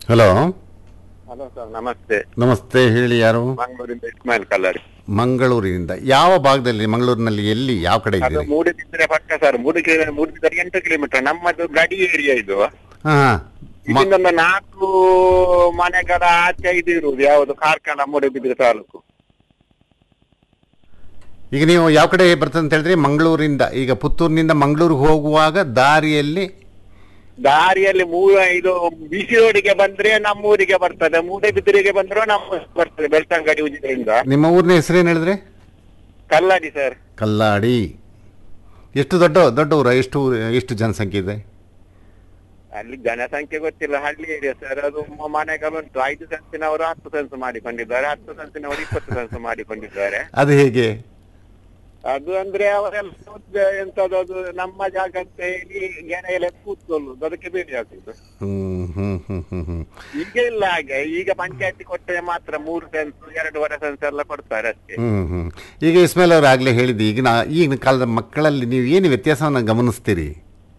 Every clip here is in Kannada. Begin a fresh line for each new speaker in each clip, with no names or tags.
ಹಲೋ
ಹಲೋ ಸರ್ ನಮಸ್ತೆ
ನಮಸ್ತೆ ಹೇಳಿ ಯಾರು
ಮಂಗಳೂರಿಂದ ಇಸ್ಮಾಯಿಲ್ ಕಲ್ಲಡಿ
ಮಂಗಳೂರಿನಿಂದ ಯಾವ ಭಾಗದಲ್ಲಿ ಮಂಗಳೂರಿನಲ್ಲಿ ಎಲ್ಲಿ ಯಾವ ಕಡೆ
ಅದು
ಇದ್ದೀರಿ
ಮೂಡಿಬಿದ್ರೆ ಪಕ್ಕ ಸರ್ ಮೂಡಿಗೆ ಮೂಡಿಬಿದ್ರೆ ಎಂಟು ಕಿಲೋಮೀಟರ್ ನಮ್ಮದು ಗಡಿ ಏರಿಯಾ ಇದು
ಹಾ ಹಾ. ಮ-
ಇದರಿಂದ ಒಂದು ನಾಲ್ಕು ಮನೆಗಳ ಆಚೆ ಇದು ಇರುವುದು ಯಾವುದು ಕಾರ್ಕಳ ಮೂಡಿಬಿದ್ರೆ ತಾಲೂಕು
ಈಗ ನೀವು ಯಾವ ಕಡೆ ಬರ್ತದೆ ಅಂತ ಹೇಳಿದ್ರೆ ಮಂಗಳೂರಿಂದ ಈಗ ಪುತ್ತೂರಿನಿಂದ ಮಂಗಳೂರಿಗೆ ಹೋಗುವಾಗ ದಾರಿಯಲ್ಲಿ
ದಾರಿಯಲ್ಲಿ ಮೂರ ಇದು ಬಿಸಿ ರೋಡಿಗೆ ಬಂದ್ರೆ ನಮ್ಮೂರಿಗೆ ಬರ್ತದೆ ಮೂಡಬಿದ್ರಿಗೆ ಬಂದ್ರೆ ನಮ್ಮ ಊರಿಗೆ ಬರ್ತದೆ ಬೆಳ್ತಂಗಡಿ ಉಜಿದ್ರಿಂದ
ನಿಮ್ಮ ಊರಿನ ಹೆಸರೇನು ಹೇಳಿದ್ರೆ
ಕಲ್ಲಡಿ ಸರ್
ಕಲ್ಲಾಡಿ ಎಷ್ಟು ದೊಡ್ಡ ದೊಡ್ಡ ಊರ ಎಷ್ಟು ಊರು ಎಷ್ಟು ಜನಸಂಖ್ಯೆ ಇದೆ
ಅಲ್ಲಿ ಜನಸಂಖ್ಯೆ ಗೊತ್ತಿಲ್ಲ ಹಳ್ಳಿ ಏರಿಯಾ ಸರ್ ಅದು ಮ- ಮನೆಗಳುಂಟು ಐದು ಸೆನ್ಸಿನವರು ಹತ್ತು ಸೆನ್ಸ್ ಮಾಡಿಕೊಂಡಿದ್ದಾರೆ ಹತ್ತು ಸೆನ್ಸಿನವರು ಇಪ್ಪತ್ತು ಸೆನ್ಸ್ ಮಾಡಿಕೊಂಡಿದ್ದಾರೆ
ಅದು ಹೇಗೆ
ಅದು ಅಂದ್ರೆ ಅವರೆಲ್ಲ ಉದ್ದ ಎಂತದು ಅದು ನಮ್ಮ ಜಾಗ ಅಂತ ಹೇಳಿ ಗೆರೆಯಲ್ಲಿ ಕೂತ್ಕೊಳ್ಳುದು ಅದಕ್ಕೆ ಬೇಡಿ ಹಾಕುದು
ಹ್ಮ್ ಹ್ಮ್ ಹ್ಮ್ ಹ್ಮ್ ಹ್ಮ್
ಈಗ ಇಲ್ಲ ಹಾಗೆ ಈಗ ಪಂಚಾಯತಿ ಕೊಟ್ಟರೆ ಮಾತ್ರ ಮೂರು ಸೆನ್ಸ್ ಎರಡೂವರೆ ಸೆನ್ಸ್ ಎಲ್ಲ ಕೊಡ್ತಾರೆ ಅಷ್ಟೇ
ಹ್ಮ್ ಹ್ಮ್ ಈಗ ಇಸ್ಮೇಲ್ ಅವರು ಆಗಲೇ ಹೇಳಿದ್ದು ಈಗಿನ ಈಗಿನ ಕಾಲದ ಮಕ್ಕಳಲ್ಲಿ ನೀವು ಏನು ವ್ಯತ್ಯಾಸವನ್ನು ಗಮನಿಸ್ತೀರಿ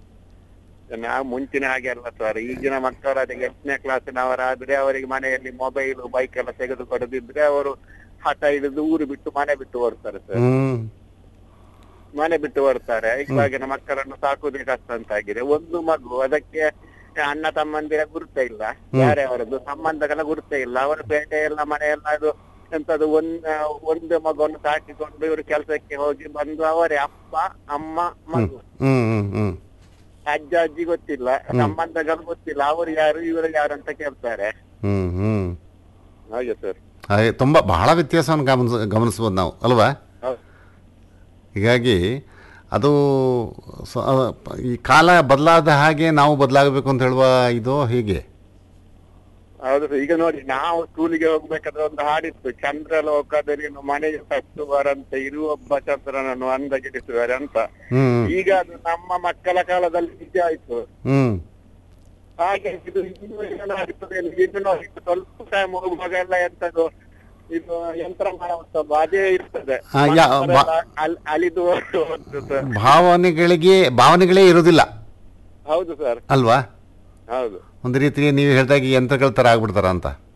ನಾವು ಮುಂಚಿನ ಹಾಗೆ ಅಲ್ಲ ಸರ್ ಈಗಿನ ಮಕ್ಕಳು ಅದಕ್ಕೆ ಎಂಟನೇ ಕ್ಲಾಸಿನವರಾದ್ರೆ ಅವರಿಗೆ ಮನೆಯಲ್ಲಿ ಮೊಬೈಲ್ ಬೈಕ್ ಎಲ್ಲ ತೆಗೆದು ಕೊಡದಿದ್ರೆ ಅವರು ಹಠ ಹಿಡಿದು ಊರು ಬಿಟ್ಟು ಮನೆ ಬಿಟ್ಟು ಓಡ್ತಾರೆ ಸರ್
ಹ್ಮ್
ಮನೆ ಬಿಟ್ಟು ಬರ್ತಾರೆ ಇವಾಗಿನ ಮಕ್ಕಳನ್ನು ಸಾಕುವುದೇ ಕಷ್ಟ ಅಂತ ಆಗಿದೆ ಒಂದು ಮಗು ಅದಕ್ಕೆ ಅಣ್ಣ ತಮ್ಮಂದಿರ ಗುರುತ ಇಲ್ಲ ಬೇರೆ ಅವರದ್ದು ಸಂಬಂಧಗಳ ಗುರುತ ಇಲ್ಲ ಅವರ ಪೇಟೆ ಎಲ್ಲ ಮನೆ ಎಲ್ಲ ಅದು ಎಂತದು ಒಂದ್ ಒಂದು ಮಗುವನ್ನು ಸಾಕಿಕೊಂಡು ಇವರು ಕೆಲಸಕ್ಕೆ ಹೋಗಿ ಬಂದು ಅವರೇ ಅಪ್ಪ ಅಮ್ಮ ಮಗು
ಹ್ಮ್ ಹ್ಮ್ ಹ್ಮ್
ಅಜ್ಜ ಅಜ್ಜಿ ಗೊತ್ತಿಲ್ಲ ಸಂಬಂಧಗಳು ಗೊತ್ತಿಲ್ಲ ಅವರು ಯಾರು ಇವರು ಯಾರು ಅಂತ ಕೇಳ್ತಾರೆ
ಹ್ಮ್ ಹ್ಮ್
ಹಾಗೆ ಸರ್
ಹಾಗೆ ತುಂಬ ಬಹಳ ವ್ಯತ್ಯಾಸವನ್ನು ಗಮನಿಸ ಗಮನಿಸ್ಬೋದು ನಾವು ಅಲ್ವಾ
ಹೌದು
ಹೀಗಾಗಿ ಅದು ಸ- ಅ, ಈ ಕಾಲ ಬದಲಾದ ಹಾಗೆ ನಾವು ಬದಲಾಗಬೇಕು ಅಂತ ಹೇಳುವ ಇದು ಹೀಗೆ
ಹೌದು ಸರ್ ಈಗ ನೋಡಿ ನಾವು ಸ್ಕೂಲಿಗೆ ಹೋಗ್ಬೇಕಾದ್ರೆ ಒಂದು ಹಾಡಿತ್ತು ಚಂದ್ರಲೋಕದಲ್ಲಿ ಇನ್ನು ಮನೆಗೆ ತಟ್ಟುವರಂತೆ ಇರುವೊಬ್ಬ ಚಂದ್ರನನ್ನು ಅಂದಗಿಡಿಸುವರೆ ಅಂತ
ಹ್ಮ್
ಈಗ ಅದು ನಮ್ಮ ಮಕ್ಕಳ ಕಾಲದಲ್ಲಿ ನಿಜ ಆಯ್ತು
ಹ್ಮ್
ಹಾಗೆ ಇದು ಇನ್ನು ಏನಾಗ್ತದೆ ಇನ್ನು ನೋಡಿ ಸ್ವಲ್ಪ ಟೈಮ್ ಹೋಗುವಾಗ ಎಲ್ಲ ಎಂತದು ಇದು ಯಂತ್ರ ಮಾಡುತ್ತಲ್ಲ ಅದೇ ಇರ್ತದೆ
ಆ, ಯಾ- ಬಾ-
ಮಕ್ಕಳೆಲ್ಲ ಅಲ್- ಅಲಿದು ಹೋಗ್ತದೆ ಸರ್
ಭಾವನೆಗಳಿಗೆ ಭಾವನೆಗಳೇ ಇರೋದಿಲ್ಲ
ಹೌದು ಸರ್
ಅಲ್ವಾ
ಹೌದು
ಒಂದು ರೀತಿಗೆ ನೀವು ಹೇಳಿದಾಗ ಯಂತ್ರಗಳ ಥರ ಆಗ್ಬಿಡ್ತಾರ ಅಂತ